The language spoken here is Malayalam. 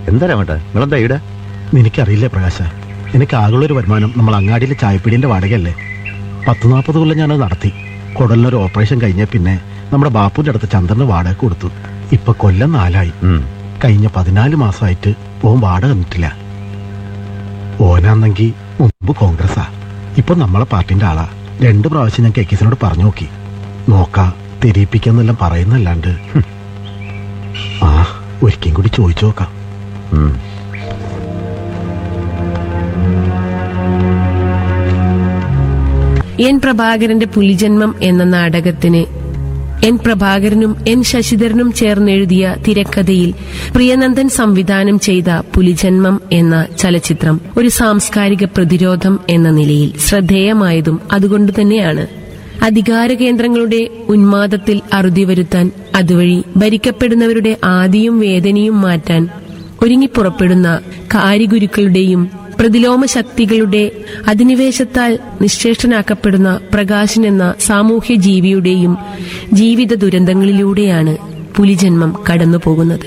എന്താ രാമേട്ടാ നിങ്ങളെന്താ ഇവിടെ നിനക്കറിയില്ലേ പ്രകാശ എനിക്ക് ആകെയുള്ളൊരു വരുമാനം നമ്മൾ അങ്ങാടിയിലെ ചായപ്പീടിന്റെ വാടകയല്ലേ പത്ത് നാൽപ്പത് കൊല്ലം ഞാനത് നടത്തി കുടലിനൊരു ഓപ്പറേഷൻ കഴിഞ്ഞ പിന്നെ നമ്മുടെ ബാപ്പുവിന്റെ അടുത്ത് ചന്ദ്രന് വാടക കൊടുത്തു ഇപ്പൊ കൊല്ലം നാലായി ഉം. കഴിഞ്ഞ പതിനാല് മാസമായിട്ട് ഓൻ വാടക തന്നിട്ടില്ല ഓനാന്നെങ്കി മുമ്പ് കോൺഗ്രസ്സാ ഇപ്പൊ നമ്മളെ പാർട്ടിന്റെ ആളാ രണ്ട് പ്രാവശ്യം ഞാൻ കെക്കിസിനോട് പറഞ്ഞു നോക്കി നോക്കാ തെരിയിപ്പിക്കാന്നെല്ലാം പറയുന്നല്ലാണ്ട് ഹും. ആ ഒരിക്കലും കൂടി ചോദിച്ചു നോക്കാം ഉം. എൻ പ്രഭാകരന്റെ പുലിജന്മം എന്ന നാടകത്തിന് എൻ പ്രഭാകരനും എൻ ശശിധരനും ചേർന്നെഴുതിയ തിരക്കഥയിൽ പ്രിയനന്ദൻ സംവിധാനം ചെയ്ത പുലിജന്മം എന്ന ചലച്ചിത്രം ഒരു സാംസ്കാരിക പ്രതിരോധം എന്ന നിലയിൽ ശ്രദ്ധേയമായതും അതുകൊണ്ട് തന്നെയാണ് അധികാര കേന്ദ്രങ്ങളുടെ ഉന്മാദത്തിൽ അറുതി വരുത്താൻ അതുവഴി ഭരിക്കപ്പെടുന്നവരുടെ ആദിയും വേദനയും മാറ്റാൻ ഒരുങ്ങിപ്പുറപ്പെടുന്ന കാരിഗുരുക്കളുടെയും പ്രതിലോമ ശക്തികളുടെ അധിനിവേശത്താൽ നിശ്ചേഷ്ടനാക്കപ്പെടുന്ന പ്രകാശൻ എന്ന സാമൂഹ്യ ജീവിയുടെയും ജീവിത ദുരന്തങ്ങളിലൂടെയാണ് പുലിജന്മം കടന്നുപോകുന്നത്